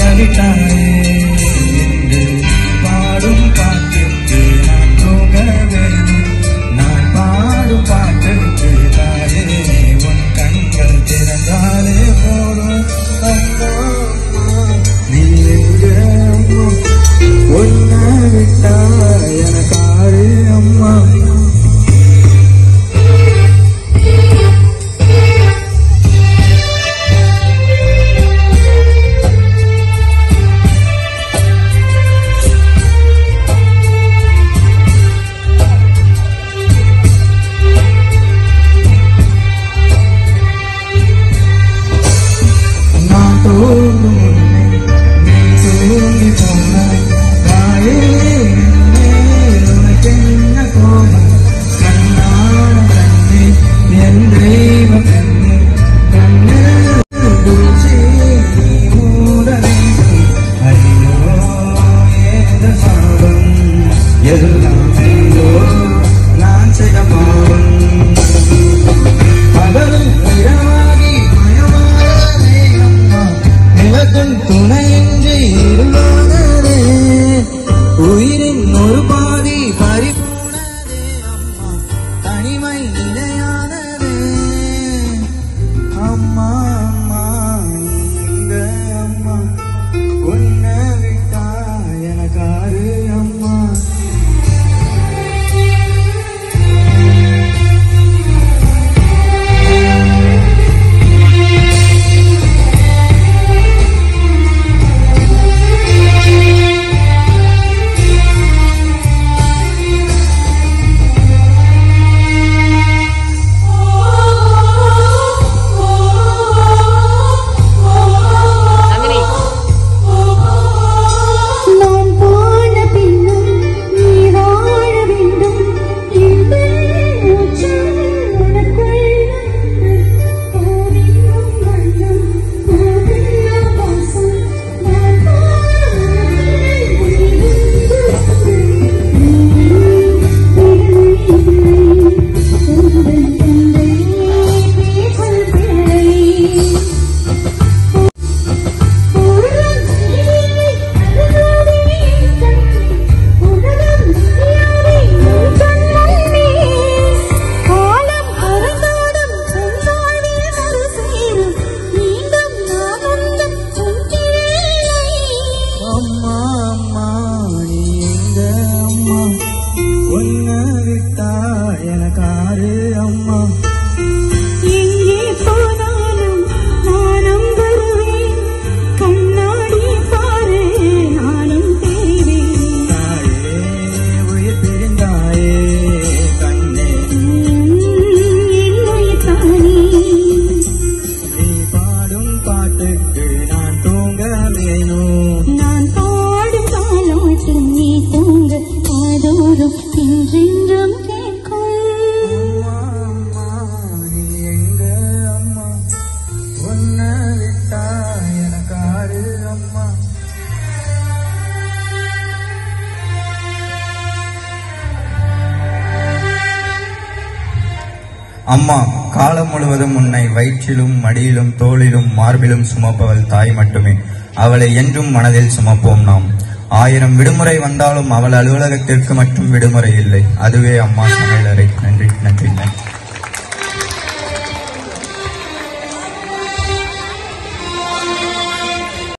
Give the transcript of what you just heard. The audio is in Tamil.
விட்டாயே என்று பாடும் பாட்டுக்கு நான் தூங்க வேணும் நான் பாடும் பாட்டுக்கு தாயே உன் கண்கள் திறந்தாலே போதும் அம்மா, நீ எங்க அம்மா? உன்னை விட்டா எனக்காரு அம்மா நான் தூங்கும் முன்னே நீ தூங்கி போனாய் தாயே என்னே உனக்கு என்ன கோபம் கண்ணான கண்ணே என் தெய்வ கண்ணே கண்ணில் தூசி நீ மூட வேண்டும் ஐயோ ஏத சாபம் எல்லாம் ஐயோ நான் செய்த பாவம் பகலும் இரவாகி மயமானதே அம்மா நிலத்தின் துணையின்றி இருளானதே உயிரின் ஒரு பாதி பறிபோனதே அம்மா தனிமை நிலையானதே அம்மா அம்மா நீ எங்க அம்மா உன்னை விட்டா எனக்காரு அம்மா நான் போன பின்னும் நீ வாழ வேண்டும் எங்கள் மூச்சில் உனக்குள் போவிக்கும் வண்ணம் போகின்ற வாசம் நான் அம்மா அம்மா நீ எங்க அம்மா உன்னை விட்டா எனக்காரு அம்மா எங்கே போனாலும் நானும் வருவேன் கண்ணாடி பாரு நானும் தேவேன் தாயே உயிர் பிரிந்தாயே கண்ணே என்னுயிர் தானே நீ பாடும் பாட்டுக்கு நான் தூங்க வேணும் நான் பாடும் தாலாட்டு நீ தூங்க காதோறும் என்றென்றும் கேட்கும் அம்மா அம்மா நீ எங்க அம்மா உன்னை விட்டா எனக்காரு அம்மா அம்மா காலம் முழுவதும் உன்னை வயிற்றிலும் மடியிலும் தோளிலும் மார்பிலும் சுமப்பவள் தாய் மட்டுமே அவளை என்றும் மனதில் சுமப்போம் நாம் ஆயிரம் விடுமுறை வந்தாலும் அவள் அலுவலகத்திற்கு மட்டும் விடுமுறை இல்லை அதுவே அம்மா சமையலறை நன்றி நன்றி நன்றி